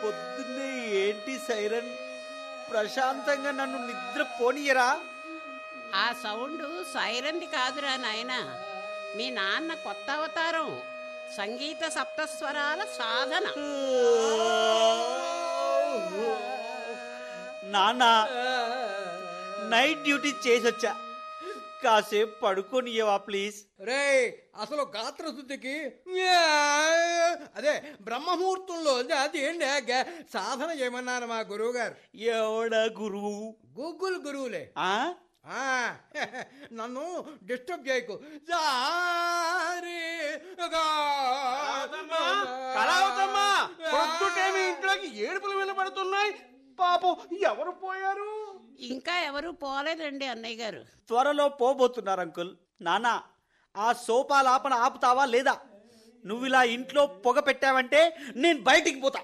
పొద్దున్నే ఏంటి సైరన్ ప్రశాంతంగా నన్ను నిద్ర పోనీయరా ఆ సౌండ్ సైరంది కాదురా నాయనా మీ నాన్న కొత్త అవతారం సంగీత సప్తస్వరాల సాధన నాన్న నైట్ డ్యూటీ చేసొచ్చా కాసేపు పడుకోనియవా ప్లీజ్ రే అసలు గాత్రశుద్ధికి అదే బ్రహ్మముహూర్తంలో అది ఏంటి గ- సాధన చేయమన్నారు మా గురువు గారు ఎవడా గురువు గూగుల్ గురువులే ఆ ఆ, నన్ను డిస్టర్బ్ చేయకు జారి కళావతమ్మా పొద్దుటేమి ఇంట్లోకి ఏడుపులు వినపడుతున్నాయి పాపం ఎవరు పోయారు ఇంకా ఎవరు పోలేదండి అన్నయ్య గారు త్వరలో పోబోతున్నారు అంకుల్ నాన్న ఆ సోపాలాపన ఆపుతావా లేదా నువ్వు ఇలా ఇంట్లో పొగ పెట్టావంటే నేను బయటికి పోతా